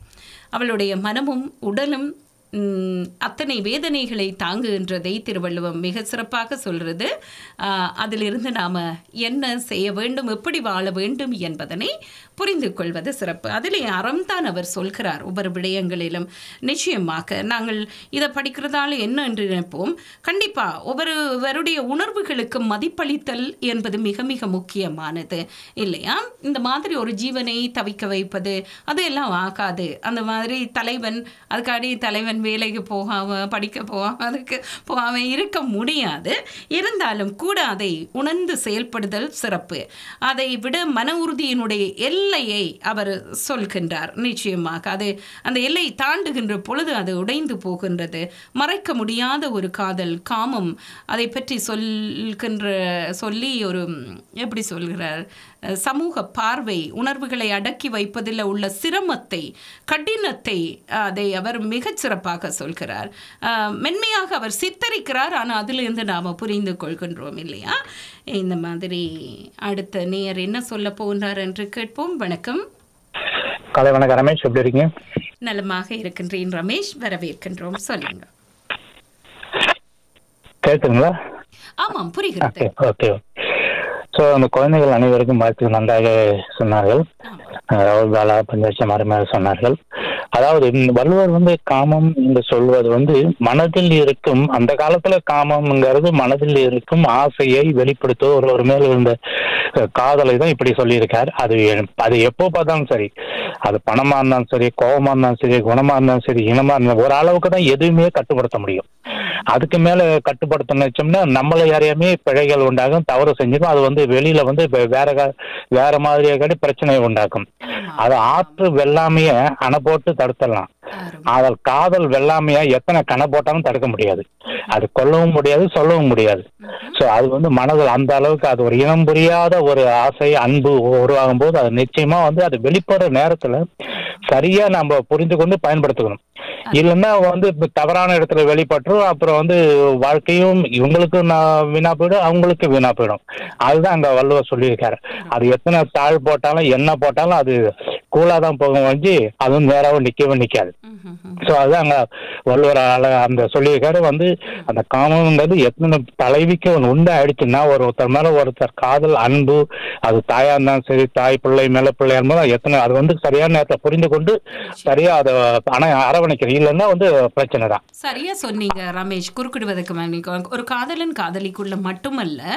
அவளுடைய மனமும் உடலும் ம், அத்தனை வேதனைகளை தாங்குகின்றதை திருவள்ளுவம் மிக சிறப்பாக சொல்கிறது ஆஹ், அதிலிருந்து நாம் என்ன செய்ய வேண்டும் எப்படி வாழ வேண்டும் என்பதனை புரிந்து கொள்வது சிறப்பு அதிலே அறம்தான் அவர் சொல்கிறார் ஒவ்வொரு விடயங்களிலும் நிச்சயமாக நாங்கள் இதை படிக்கிறதால என்ன என்று நினைப்போம் கண்டிப்பாக ஒவ்வொருவருடைய உணர்வுகளுக்கு மதிப்பளித்தல் என்பது மிக மிக முக்கியமானது இல்லையா இந்த மாதிரி ஒரு ஜீவனை தவிக்க வைப்பது அதெல்லாம் ஆகாது அந்த மாதிரி தலைவன் அதுக்காடி தலைவன் வேலைக்கு போகாம படிக்க போகாம அதுக்கு போகாம இருக்க முடியாது இருந்தாலும் கூட அதை உணர்ந்து செயல்படுதல் சிறப்பு அதை விட மன உறுதியினுடைய எல்லையை அவர் சொல்கின்றார் நிச்சயமாக அது அந்த எல்லை தாண்டுகின்ற பொழுது அது உடைந்து போகின்றது மறைக்க முடியாத ஒரு காதல் காமம் அதை பற்றி சொல்கின்ற சொல்லி ஒரு ம், எப்படி சொல்கிறார் அஹ், சமூக பார்வை உணர்வுகளை அடக்கி வைப்பதில் உள்ள சிரமத்தை கடினத்தை அதை அவர் மிகச் சிறப்பாக சொல்கிறார் அஹ், மென்மையாக அவர் சித்தரிக்கிறார் ஆனால் அதிலிருந்து நாம் புரிந்து கொள்கின்றோம் இல்லையா இந்த மாதிரி அடுத்த நேயர் என்ன சொல்ல போகின்றார் என்று கேட்போம் வணக்கம் காலை வணக்கம் ரமேஷ் எப்படி இருக்கீங்க நலமாக இருக்கின்றேன் ரமேஷ் வரவேற்கின்றோம் சொல்லுங்க கேட்குங்களா ஆமாம் புரிகிறது ஓகே ஓகே ஸோ அந்த குழந்தைகள் அனைவருக்கும் வாழ்த்து நன்றாக சொன்னார்கள் அஹ் ராகுல் பாலா பஞ்சாட்சம் அருமையாக சொன்னார்கள் அதாவது இந்த வள்ளுவர் வந்து காமம் என்று சொல்வது வந்து மனதில் இருக்கும் அந்த காலத்துல காமம்ங்கிறது மனதில் இருக்கும் ஆசையை வெளிப்படுத்த ஒரு ஒரு மேல் இருந்த அஹ், காதலை தான் இப்படி சொல்லியிருக்கார் அது எ- அது எப்போ பார்த்தாலும் சரி அது பணமா இருந்தாலும் சரி கோபமா இருந்தாலும் சரி குணமா இருந்தாலும் சரி இனமா இருந்தாலும் ஒரு அளவுக்கு தான் எதுவுமே கட்டுப்படுத்த முடியும் அதுக்கு மேல கட்டுப்படுத்த நினைச்சோம்னா நம்மள யாரையுமே பிழைகள் உண்டாகும் தவறு செஞ்சிடும் அது வந்து வெளியில வந்து வே- வேற கா- வேற மாதிரியே காட்டி பிரச்சனையை உண்டாக்கும் அது ஆற்று வெள்ளாமைய அணை போட்டு தடுத்துடலாம் ஆனால் காதல் வெள்ளாமையா எத்தனை கணை போட்டாலும் தடுக்க முடியாது அது கொல்லவும் முடியாது சொல்லவும் முடியாது சோ அது வந்து மனதில் அந்த அளவுக்கு அது ஒரு இனம் புரியாத ஒரு ஆசை அன்பு உருவாகும் போது அது நிச்சயமா வந்து அது வெளிப்படுற நேரத்துல சரியா நம்ம புரிந்து கொண்டு பயன்படுத்திக்கணும் இல்லைன்னா வந்து இப்ப தவறான இடத்துல வெளிப்பட்டுரும் அப்புறம் வந்து வாழ்க்கையும் இவங்களுக்கும் நான் வீணா போயிடும் அவங்களுக்கு வீணா போயிடும் அதுதான் அங்க வள்ளுவர் சொல்லியிருக்காரு அது எத்தனை தாழ் போட்டாலும் என்ன போட்டாலும் அது கூலா தான் போகும் வச்சு அதுவும் நேராவும் நிக்கவே நிக்காது ஸோ அதுதான் அங்க வள்ளுவர் அழ- அந்த சொல்லியிருக்காரு வந்து அந்த காமங்கிறது எத்தனை தலைவிக்கு ஒன்று உண்டு ஆயிடுச்சுன்னா ஒரு ஒருத்தர் மேல ஒருத்தர் காதல் அன்பு அது தாயா இருந்தாலும் சரி தாய் பிள்ளை மேல பிள்ளையா இருந்தாலும் எத்தனை அது வந்து சரியான நேரத்தை புரிந்து கொண்டு சரியா அதை ஆனா அரவணைக்கணும் இல்லைன்னா வந்து பிரச்சனை தான் சரியா சொன்னீங்க ரமேஷ் குறுக்கிடுவதற்கு மன்னிக்கவும். ஒரு காதலன் காதலிக்குள்ள மட்டுமல்ல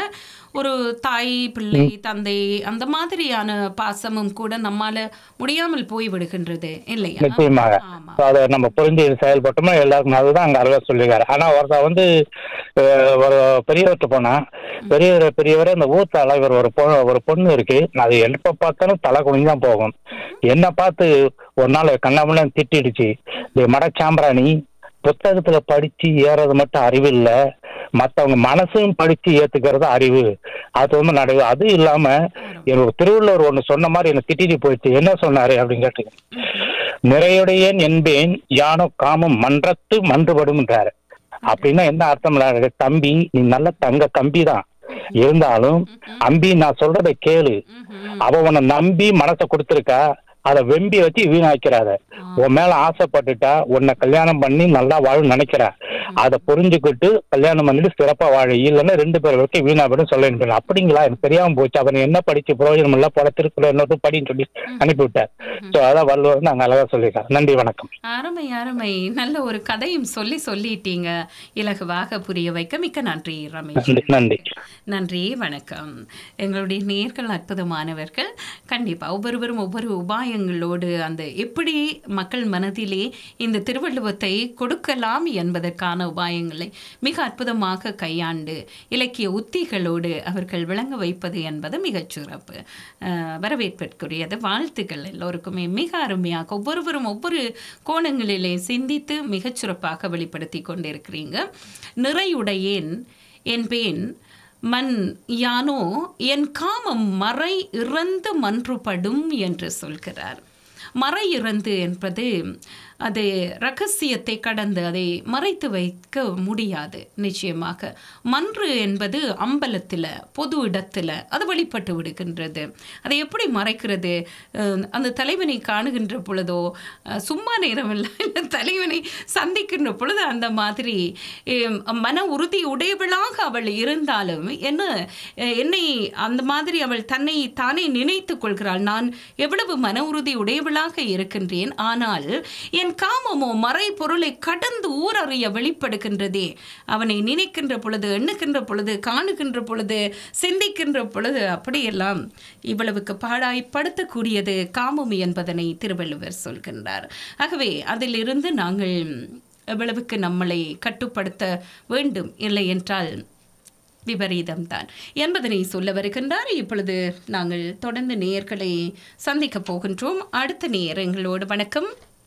ஒரு தாய் பிள்ளை தந்தை அந்த மாதிரியான பாசமும் கூட நம்மால முடியாமல் போய் விடுகின்றது இல்லையா நிச்சயமாக ஆமா So, அதை நம்ம புரிஞ்சு செயல்பட்டோம்னா எல்லாருக்கும் அதுதான் அங்க அழகா சொல்லிருக்காரு ஆனா ஒருத்தர் வந்து அஹ், ஒரு பெரியவர்கிட்ட போனா பெரியவர் பெரியவர் அந்த ஊர் தலைவர் ஒரு பொ ஒரு பொண்ணு இருக்கு அது எப்ப பார்த்தாலும் தலை குனிஞ்சான் போகும் என்ன பார்த்து ஒரு நாள் கண்ணாமூல திட்டிடுச்சு இந்த மடச்சாம்பிராணி புத்தகத்துல படிச்சு ஏறது மட்டும் அறிவு இல்ல மத்தவங்க மனசையும் படிச்சு ஏத்துக்கிறது அறிவு அது வந்து நடவு அது இல்லாம எனக்கு திருவள்ளுவர் ஒண்ணு சொன்ன மாதிரி என்ன திட்டிட்டு போயிடுச்சு என்ன சொன்னாரு அப்படின்னு கேட்டு நிறையுடையேன் என்பேன் யானோ காமம் மன்றத்து மன்றுபடும்ன்றாரு அப்படின்னா என்ன அர்த்தம் இல்ல தம்பி நீ நல்ல தங்க தம்பி தான் இருந்தாலும் அம்பி நான் சொல்றதை கேளு அவ உன்னை நம்பி மனசை கொடுத்துருக்கா அதை வெம்பி வச்சு வீணாக்கிறாத உன் மேல ஆசைப்பட்டுட்டா உன்னை கல்யாணம் பண்ணி நல்லா வாழும் நினைக்கிற அதை புரிஞ்சுக்கிட்டு கல்யாணம் பண்ணிட்டு சிறப்பா வாழ இல்லைன்னா ரெண்டு பேர் வரைக்கும் வீணா போயிடும் சொல்ல வேண்டியது அப்படிங்களா எனக்கு தெரியாம போச்சு அவன் என்ன படிச்சு பிரயோஜனம் இல்ல போல திருக்குறள் என்னது படின்னு சொல்லி அனுப்பி விட்டார் சோ அதான் வள்ளுவர் நாங்க அழகா சொல்லியிருக்காரு நன்றி வணக்கம் அருமை அருமை நல்ல ஒரு கதையும் சொல்லி சொல்லிட்டீங்க இலகுவாக புரிய வைக்க மிக்க நன்றி ரமேஷ் நன்றி நன்றி நன்றி வணக்கம் எங்களுடைய நேர்கள் அற்புதமானவர்கள் கண்டிப்பா ஒவ்வொருவரும் ஒவ்வொரு உபாயங்களோடு அந்த எப்படி மக்கள் மனதிலே இந்த திருவள்ளுவத்தை கொடுக்கலாம் என்பதற்கான உபாயங்களை மிக அற்புதமாக கையாண்டு இலக்கிய உத்திகளோடு அவர்கள் விளங்க வைப்பது என்பது மிகச் சிறப்பு அஹ், வரவேற்பிற்குரியது வாழ்த்துக்கள் எல்லோருக்குமே மிக அருமையாக ஒவ்வொருவரும் ஒவ்வொரு கோணங்களிலே சிந்தித்து மிகச் சிறப்பாக வெளிப்படுத்தி கொண்டிருக்கிறீங்க நிறையுடையேன் என்பேன் மண் யானோ என் காமம் மறை இறந்து மன்றுபடும் என்று சொல்கிறார் மறை இறந்து என்பது அது ரகசியத்தை கடந்து அதை மறைத்து வைக்க முடியாது நிச்சயமாக மன்று என்பது அம்பலத்தில் பொது இடத்துல அது வெளிப்பட்டு விடுகின்றது அதை எப்படி மறைக்கிறது அஹ் அந்த தலைவனை காணுகின்ற பொழுதோ அஹ் சும்மா நேரம் இல்லை இந்த தலைவனை சந்திக்கின்ற பொழுது அந்த மாதிரி அஹ் மன உறுதி உடையவளாக அவள் இருந்தாலும் என்ன அஹ் என்னை அந்த மாதிரி அவள் தன்னை தானே நினைத்துக் கொள்கிறாள் நான் எவ்வளவு மன உறுதி உடையவளாக இருக்கின்றேன் ஆனால் என் காமமோ மறை பொருளை கடந்து ஊரறிய வெளிப்படுகின்றதே அவனை நினைக்கின்ற பொழுது எண்ணுகின்ற பொழுது காணுகின்ற பொழுது சிந்திக்கின்ற பொழுது அப்படியெல்லாம் இவ்வளவுக்கு பாடாய்ப்படுத்தக்கூடியது காமம் என்பதனை திருவள்ளுவர் சொல்கின்றார் ஆகவே அதிலிருந்து நாங்கள் எவ்வளவுக்கு நம்மளை கட்டுப்படுத்த வேண்டும் இல்லை என்றால் விபரீதம்தான் என்பதனை சொல்ல வருகின்றார் இப்பொழுது நாங்கள் தொடர்ந்து நேயர்களை சந்திக்க போகின்றோம் அடுத்த நேயர் எங்களோடு வணக்கம்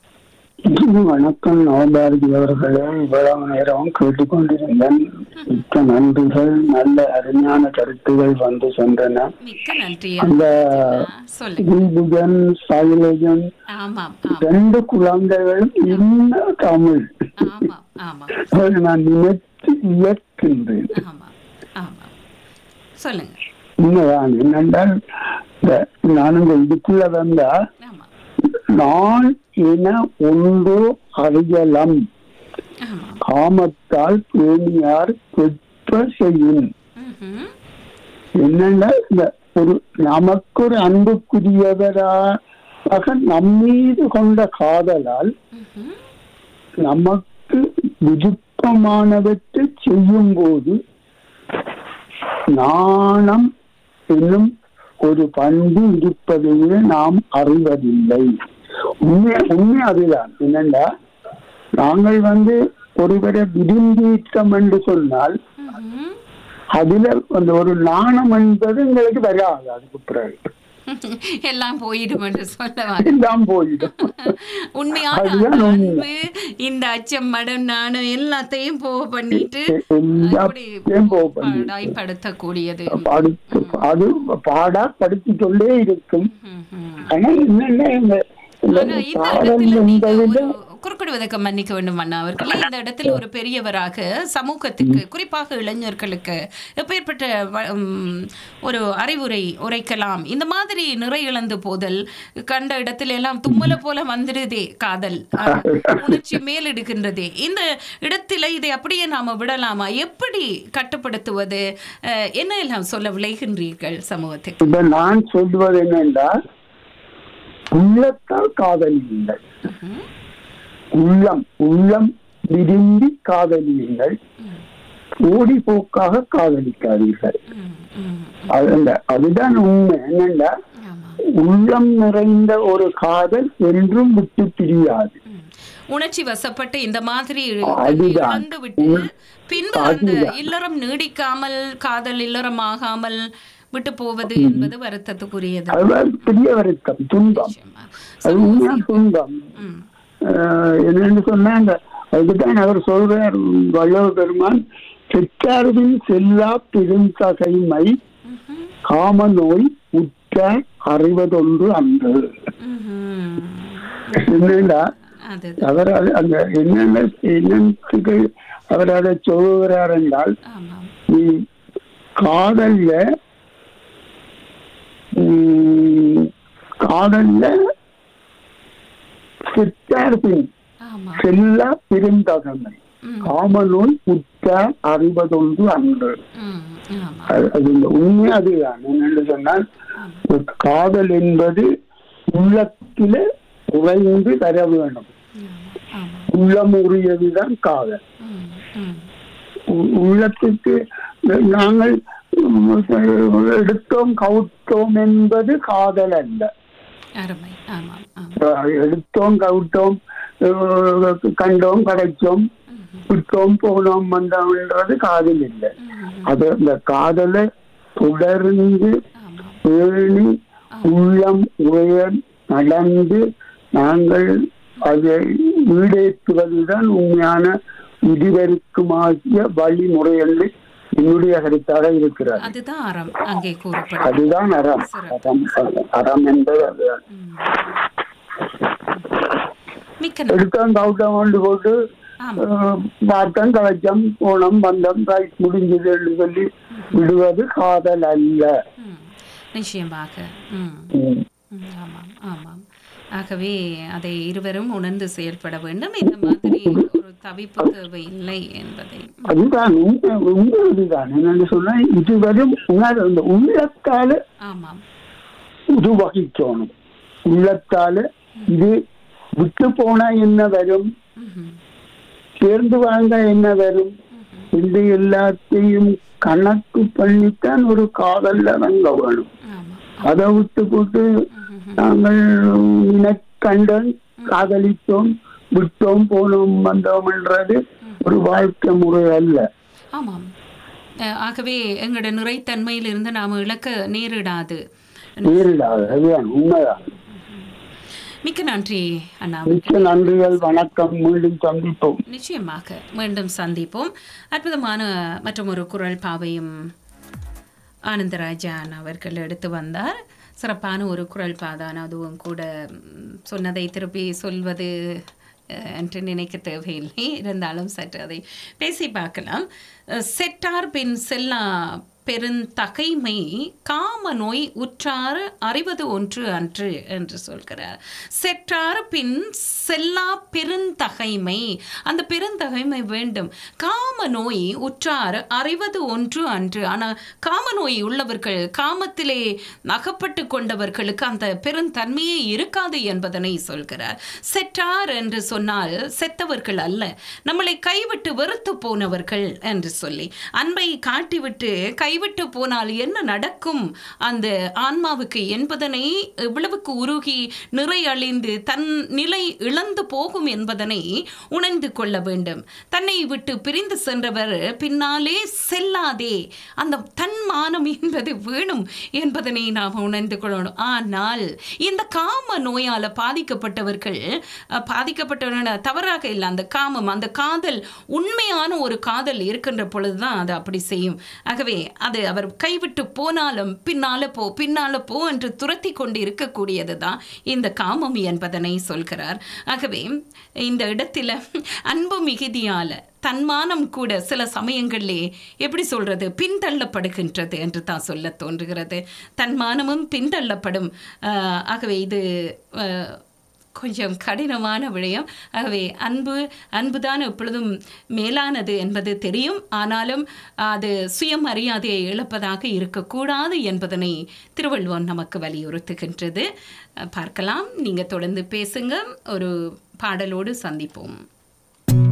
வணக்கம் நவபாரதி அவர்களே இவ்வளவு நேரம் கேட்டுக்கொண்டிருந்தேன் மிக்க நன்றிகள் நல்ல அருமையான கருத்துகள் வந்து சென்றன மிக்க நன்றி அந்த சொல்லுங்க தீபுகன் சைலஜன் ஆமாம் ஆமாம் ரெண்டு குழந்தைகளும் இன்ன தமிழ் ஆமாம் ஆமாம் அதை நான் நினைத்து இயக்கின்றேன் ஆமாம் ஆமாம் சொல்லுங்க உண்மைதான் என்னென்றால் இந்த நானுங்க இதுக்குள்ள வந்தா ஆமாம் நான் என ஒன்று அறியலம் ஆமாம் காமத்தால் பேணியார் பெற்ற செய்யும் ம்ஹும். என்னன்னா இந்த ஒரு நமக்கு ஒரு அன்புக்குரியவராக நம்மீது கொண்ட காதலால் ம்ஹும். நமக்கு விருப்பமானவற்றை செய்யும் போது நாணம் என்னும் ஒரு பண்பு இருப்பதையே நாம் அறிவதில்லை உண்மை உண்மை அதுதான் என்னண்டா நாங்கள் வந்து ஒருவரை விரும்பிட்டோம் என்று சொன்னால் ம்ஹும். அதுல அந்த ஒரு நாணம் என்பது எங்களுக்கு வராது அதுக்கு பிறகு எல்லாம் போயிடும் என்று சொல்ல வரேன். எல்லாம் போயிடும் உண்மையான அதுதான் அந்த உண்மை. அன்பு இந்த அச்சம் மடம் நாணம் எல்லாத்தையும் போக பண்ணிட்டு எல்லாத்தையும் போக பண்ணிட்டு. பாடாய்படுத்தக்கூடியது அடுத்து அது பாடா படித்து கொண்டே இருக்கும் ம்ஹும். ஆனா என்னென்ன இந்த இந்த ஆனா இந்த காதல் இடத்துல நீங்க என்பதில் ஒரு குறுக்கிடுவதற்கு மன்னிக்க வேண்டும் அண்ணா அவர்களே இந்த இடத்துல ஒரு பெரியவராக சமூகத்துக்கு குறிப்பாக இளைஞர்களுக்கு எப்பேற்பட்ட வ- உம், ஒரு அறிவுரை உரைக்கலாம் இந்த மாதிரி நிறை இழந்து போதல் கண்ட இடத்துல எல்லாம் தும்மல போல வந்துடுதே காதல் அஹ், உணர்ச்சி மேலிடுகின்றதே இந்த இடத்துல இதை அப்படியே நாம விடலாமா எப்படி கட்டுப்படுத்துவது அஹ், என்ன எல்லாம் சொல்ல விளைகின்றீர்கள் சமூகத்துக்கு இப்ப நான் சொல்வது என்னென்றால் உள்ளத்தால் காதலியுங்கள் உள்ளம் உள்ளம் விரும்பி காதலியுங்கள் ஓடி போக்காக காதலிக்காதீர்கள் ம், ம். அது அந்த- அதுதான் உண்மை என்னன்னா ஆமா உள்ளம் நிறைந்த ஒரு காதல் என்றும் விட்டு பிரியாது ம். உணர்ச்சி வசப்பட்டு இந்த மாதிரி அதுதான். இழந்து விட்டு உம். பின்பு அந்த அதுதான். இல்லறம் நீடிக்காமல் காதல் இல்லறம் ஆகாமல் விட்டு போவது என்பது வருத்தத்துக்குரியது அதுதான் பெரிய வருத்தம் துன்பம் நிச்சயமா. அது உண்மையா துன்பம் ம். ஆஹ் என்னன்னு சொன்னாங்க அதுக்குதான் அவர் சொல்றார் வல்லவ பெருமான் பெற்றார்பின் செல்லா பெருந்தகைமை காம நோய் உற்ற அறிவதொன்று அன்று ம்ஹும். என்னன்னா அது அவர் அது அந்த என்னென்ன என்னத்துக்கு அவர் அதை சொல்லுகிறார் என்றால் ஆமாம் நீ காதல்ல உம், காதல்ல சித்தார்பின் ஆமாம் செல்ல பெருந்தகமை ம். காமநோய் உற்ற அறிவதொன்று அன்று ம். ஆமாம் அது அது இந்த உண்மை அதுதான் என்னென்று சொன்னால் ஒரு காதல் என்பது உள்ளத்தில உறைந்து தர வேணும் ஆமாம் உள்ளம் உரியதுதான் காதல் ம். ம். உ- உள்ளத்துக்கு நாங்கள் எடுத்தோம் கவுத்தோம் என்பது காதல் அல்ல அருமை ஆமாம் ஆமாம் எடுத்தோம் கவுத்தோம் அஹ் கண்டோம் கிடைச்சோம் விட்டோம் போனோம் வந்தோம்ன்றது காதல் இல்லை அது இந்த காதலை தொடர்ந்து ஆமாம் பேணி உள்ளம் உயர நடந்து நாங்கள் அதை ஈடேற்றுவதுதான் உண்மையான இதுவரைக்குமாகிய வழிமுறை என்று என்னுடைய கருத்தாக இருக்கிறது அதுதான் அறம் அங்கே கூறப்படும் அதுதான் அறம் அறம் அறம் என்பது அதுதான் மிக்க நன்றி. எடுத்தோம் கவுட்டம் கொண்டு போட்டு ஆமாம் அஹ், பார்த்தோம் கலைச்சம் போனோம் வந்தோம் ரைட் முடிஞ்சது என்று சொல்லி விடுவது காதல் அல்ல ம். நிச்சயமாக ம் ம். ம், ஆமாம் ஆமாம் ஆகவே அதை இருவரும் உணர்ந்து செயல்பட வேண்டும் இந்த மாதிரி ஒரு தவிப்பு தேவை இல்லை என்பதை அதுதான் உண்மை உண்மை அதுதான் என்னன்னு சொன்னா இதுவரும் உணர் அந்த உள்ளத்தால ஆமாம் உருவகிக்கணும் உள்ளத்தால இது விட்டு போனா என்ன வரும் ம்ஹும். சேர்ந்து வாழ்ந்தா என்ன வரும் இந்த எல்லாத்தையும் கணக்கு பண்ணித்தான் ஒரு காதல்ல வங்க வேணும் ஆமாம் அதை விட்டு போட்டு நாங்கள் நினைக்கண்டன் காதலித்தோம் விட்டோம் போனோம் வந்தோம்ன்றது ஒரு வாழ்க்கை முறை அல்ல ஆமாம் அஹ், ஆகவே எங்களோட நிறைத்தன்மையிலிருந்து நாம் இழக்க நேரிடாது நேரிடாது அதுதான் உண்மைதான் மிக்க நன்றி அண்ணா மிக்க நன்றிகள் வணக்கம் மீண்டும் சந்திப்போம் நிச்சயமாக மீண்டும் சந்திப்போம் அற்புதமான மற்றும் ஒரு குரல் பாவையும் ஆனந்தராஜான் அவர்கள் எடுத்து வந்தார் சிறப்பான ஒரு குரல் பாதான் அதுவும் கூட ம், சொன்னதை திருப்பி சொல்வது அஹ், என்று நினைக்க தேவையில்லை இருந்தாலும் சற்று அதை பேசி பார்க்கலாம் அஹ், செட்டார் பின் செல்லா பெருந்தகைமை காம நோய் உற்றார் அறிவது ஒன்று அன்று என்று சொல்கிறார் செற்றார் பின் செல்லா பெருந்தகைமை அந்த பெருந்தகைமை வேண்டும் காம நோய் உற்றார் அறிவது ஒன்று அன்று ஆனால் காம நோய் உள்ளவர்கள் காமத்திலே அகப்பட்டு கொண்டவர்களுக்கு அந்த பெருந்தன்மையே இருக்காது என்பதனை சொல்கிறார் செற்றார் என்று சொன்னால் செத்தவர்கள் அல்ல நம்மளை கைவிட்டு வெறுத்து போனவர்கள் என்று சொல்லி அன்பை காட்டிவிட்டு கைவிட்டு போனால் என்ன நடக்கும் அந்த ஆன்மாவுக்கு என்பதனை இவ்வளவுக்கு உருகி நிறை அழிந்து தன் நிலை இழந்து போகும் என்பதனை உணர்ந்து கொள்ள வேண்டும் தன்னை விட்டு பிரிந்து சென்றவர் பின்னாலே செல்லாதே அந்த தன்மானம் என்பது வேணும் என்பதனை நாம் உணர்ந்து கொள்ளணும் ஆனால் இந்த காம நோயால் பாதிக்கப்பட்டவர்கள் அஹ், பாதிக்கப்பட்டவர்கள் தவறாக இல்லை அந்த காமம் அந்த காதல் உண்மையான ஒரு காதல் இருக்கின்ற பொழுதுதான் அது அப்படி செய்யும் ஆகவே அது அவர் கைவிட்டு போனாலும் பின்னால போ பின்னால போ என்று துரத்தி கொண்டு இருக்கக்கூடியது தான் இந்த காமம் என்பதனை சொல்கிறார் ஆகவே இந்த இடத்துல அன்பு மிகுதியால தன்மானம் கூட சில சமயங்களிலே எப்படி சொல்றது பின்தள்ளப்படுகின்றது என்று தான் சொல்ல தோன்றுகிறது தன்மானமும் பின்தள்ளப்படும் ஆஹ், ஆகவே இது ஆஹ், கொஞ்சம் கடினமான விடயம் ஆகவே அன்பு அன்புதான் எப்பொழுதும் மேலானது என்பது தெரியும் ஆனாலும் அது சுயமரியாதையை இழப்பதாக இருக்கக்கூடாது என்பதனை திருவள்ளுவர் நமக்கு வலியுறுத்துகின்றது அஹ் பார்க்கலாம் நீங்கள் தொடர்ந்து பேசுங்க ஒரு பாடலோடு சந்திப்போம்